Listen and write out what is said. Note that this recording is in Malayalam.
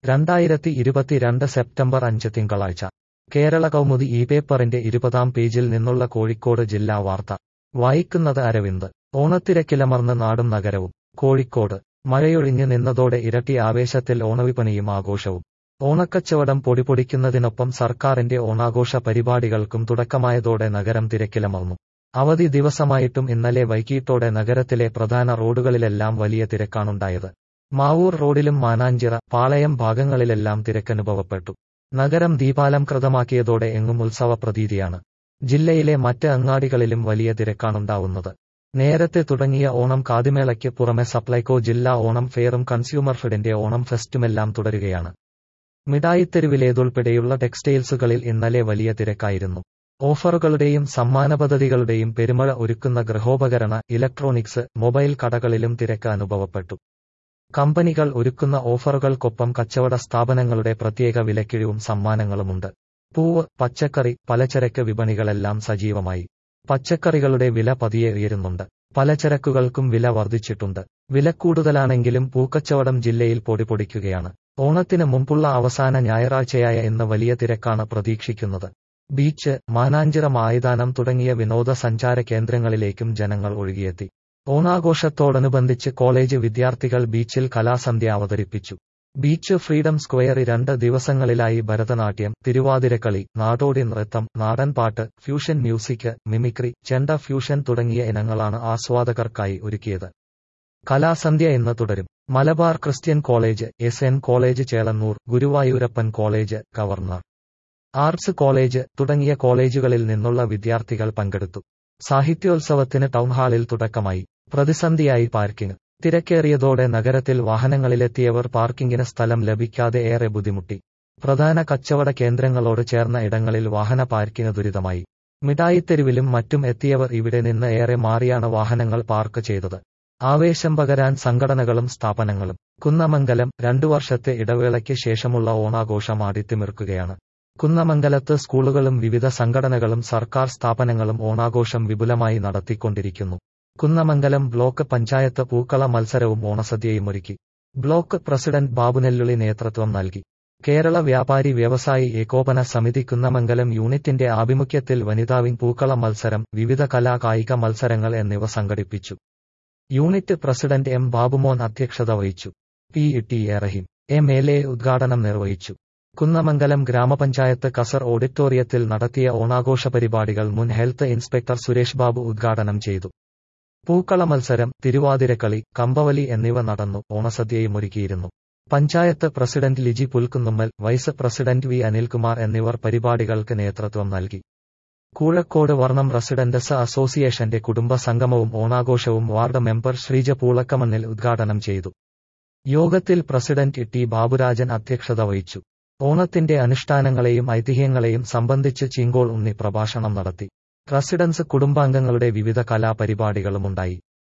രണ്ടായിരത്തി ഇരുപത്തിരണ്ട് സെപ്റ്റംബർ അഞ്ച് തിങ്കളാഴ്ച കേരള കൗമുദി ഈ പേപ്പറിന്റെ ഇരുപതാം പേജിൽ നിന്നുള്ള കോഴിക്കോട് ജില്ലാ വാർത്ത വായിക്കുന്നത് അരവിന്ദ് ഓണത്തിരക്കിലമർന്ന് നാടും നഗരവും കോഴിക്കോട് മഴയൊഴിഞ്ഞ് നിന്നതോടെ ഇരട്ടി ആവേശത്തിൽ ഓണവിപണിയും ആഘോഷവും ഓണക്കച്ചവടം പൊടിപൊടിക്കുന്നതിനൊപ്പം സർക്കാരിന്റെ ഓണാഘോഷ പരിപാടികൾക്കും തുടക്കമായതോടെ നഗരം തിരക്കിലമർന്നു അവധി ദിവസമായിട്ടും ഇന്നലെ വൈകീട്ടോടെ നഗരത്തിലെ പ്രധാന റോഡുകളിലെല്ലാം വലിയ തിരക്കാണുണ്ടായത് മാവൂർ റോഡിലും മാനാഞ്ചിറ പാളയം ഭാഗങ്ങളിലെല്ലാം തിരക്കനുഭവപ്പെട്ടു നഗരം ദീപാലംകൃതമാക്കിയതോടെ എങ്ങും ഉത്സവ പ്രതീതിയാണ് ജില്ലയിലെ മറ്റ് അങ്ങാടികളിലും വലിയ തിരക്കാണുണ്ടാവുന്നത് നേരത്തെ തുടങ്ങിയ ഓണം കാതിമേളയ്ക്ക് പുറമെ സപ്ലൈകോ ജില്ലാ ഓണം ഫെയറും കൺസ്യൂമർ ഫെഡിന്റെ ഓണം ഫെസ്റ്റുമെല്ലാം തുടരുകയാണ് മിഠായിത്തെരുവിലേതുൾപ്പെടെയുള്ള ടെക്സ്റ്റൈൽസുകളിൽ ഇന്നലെ വലിയ തിരക്കായിരുന്നു ഓഫറുകളുടെയും സമ്മാന പദ്ധതികളുടെയും പെരുമഴ ഒരുക്കുന്ന ഗൃഹോപകരണ ഇലക്ട്രോണിക്സ് മൊബൈൽ കടകളിലും തിരക്ക് അനുഭവപ്പെട്ടു കമ്പനികൾ ഒരുക്കുന്ന ഓഫറുകൾക്കൊപ്പം കച്ചവട സ്ഥാപനങ്ങളുടെ പ്രത്യേക വിലക്കിഴിവും സമ്മാനങ്ങളുമുണ്ട് പൂവ് പച്ചക്കറി പലചരക്ക് വിപണികളെല്ലാം സജീവമായി പച്ചക്കറികളുടെ വില പതിയെ ഉയരുന്നുണ്ട് പലചരക്കുകൾക്കും വില വർദ്ധിച്ചിട്ടുണ്ട് വില കൂടുതലാണെങ്കിലും പൂക്കച്ചവടം ജില്ലയിൽ പൊടിപൊടിക്കുകയാണ് ഓണത്തിന് മുമ്പുള്ള അവസാന ഞായറാഴ്ചയായ ഇന്ന് വലിയ തിരക്കാണ് പ്രതീക്ഷിക്കുന്നത് ബീച്ച് മാനാഞ്ചിറ മായദാനം തുടങ്ങിയ വിനോദസഞ്ചാര കേന്ദ്രങ്ങളിലേക്കും ജനങ്ങൾ ഒഴുകിയെത്തി ഓണാഘോഷത്തോടനുബന്ധിച്ച് കോളേജ് വിദ്യാർത്ഥികൾ ബീച്ചിൽ കലാസന്ധ്യ അവതരിപ്പിച്ചു ബീച്ച് ഫ്രീഡം സ്ക്വയറിൽ രണ്ട് ദിവസങ്ങളിലായി ഭരതനാട്യം തിരുവാതിരക്കളി നാടോടി നൃത്തം നാടൻപാട്ട് fusion music mimicry chenda fusion തുടങ്ങിയ ഇനങ്ങളാണ് ആസ്വാദകർക്കായി ഒരുക്കിയത് കലാസന്ധ്യ ഇന്ന് തുടരും Malabar Christian college S N college Chelannur Guruvayurappan college governor arts college തുടങ്ങിയ കോളേജുകളിൽ നിന്നുള്ള വിദ്യാർത്ഥികൾ പങ്കെടുത്തു സാഹിത്യോത്സവത്തിന് ടൗൺഹാളിൽ തുടക്കമായി പ്രതിസന്ധിയായി പാർക്കിംഗ് തിരക്കേറിയതോടെ നഗരത്തിൽ വാഹനങ്ങളിലെത്തിയവർ പാർക്കിംഗിന് സ്ഥലം ലഭിക്കാതെ ഏറെ ബുദ്ധിമുട്ടി പ്രധാന കച്ചവട കേന്ദ്രങ്ങളോട് ചേർന്ന ഇടങ്ങളിൽ വാഹന പാർക്കിംഗ് ദുരിതമായി മിഠായിത്തെരുവിലും മറ്റും എത്തിയവർ ഇവിടെ നിന്ന് ഏറെ മാറിയാണ് വാഹനങ്ങൾ പാർക്ക് ചെയ്തത് ആവേശം പകരാൻ സംഘടനകളും സ്ഥാപനങ്ങളും കുന്നമംഗലം രണ്ടു വർഷത്തെ ഇടവേളയ്ക്ക് ശേഷമുള്ള ഓണാഘോഷം ആടിത്തിമിർക്കുകയാണ് കുന്നമംഗലത്ത് സ്കൂളുകളും വിവിധ സംഘടനകളും സർക്കാർ സ്ഥാപനങ്ങളും ഓണാഘോഷം വിപുലമായി നടത്തിക്കൊണ്ടിരിക്കുന്നു കുന്നമംഗലം ബ്ലോക്ക് പഞ്ചായത്ത് പൂക്കള മത്സരവും ഓണസദ്യയും ഒരുക്കി ബ്ലോക്ക് പ്രസിഡന്റ് ബാബുനെല്ലുളി നേതൃത്വം നൽകി കേരള വ്യാപാരി വ്യവസായി ഏകോപന സമിതി കുന്നമംഗലം യൂണിറ്റിന്റെ ആഭിമുഖ്യത്തിൽ വനിതാവിംഗ് പൂക്കള മത്സരം വിവിധ കലാ കായിക മത്സരങ്ങൾ എന്നിവ സംഘടിപ്പിച്ചു യൂണിറ്റ് പ്രസിഡന്റ് എം ബാബുമോൻ അധ്യക്ഷത വഹിച്ചു P T A Rahim M L A ഉദ്ഘാടനം നിർവഹിച്ചു കുന്നമംഗലം ഗ്രാമപഞ്ചായത്ത് കസർ ഓഡിറ്റോറിയത്തിൽ നടത്തിയ ഓണാഘോഷ പരിപാടികൾ മുൻ ഹെൽത്ത് ഇൻസ്പെക്ടർ സുരേഷ് ബാബു ഉദ്ഘാടനം ചെയ്തു പൂക്കള മത്സരം തിരുവാതിരക്കളി കമ്പവലി എന്നിവ നടന്നു ഓണസദ്യയും ഒരുക്കിയിരുന്നു panchayat president Liji Pulkunnummal vice president V Anilkumar എന്നിവർ പരിപാടികൾക്ക് നേതൃത്വം നൽകി കൂഴക്കോട് വർണ്ണം റെസിഡന്റസ് അസോസിയേഷന്റെ കുടുംബ സംഗമവും ഓണാഘോഷവും വാർഡ് മെമ്പർ ശ്രീജ പൂളക്കമണ്ണിൽ ഉദ്ഘാടനം ചെയ്തു യോഗത്തിൽ പ്രസിഡന്റ് ടി ബാബുരാജൻ അധ്യക്ഷത വഹിച്ചു ഓണത്തിന്റെ അനുഷ്ഠാനങ്ങളെയും ഐതിഹ്യങ്ങളെയും സംബന്ധിച്ച് ചിങ്കോൾ ഉണ്ണി പ്രഭാഷണം നടത്തി റസിഡൻസ് കുടുംബാംഗങ്ങളുടെ വിവിധ കലാപരിപാടികളുമുണ്ടായി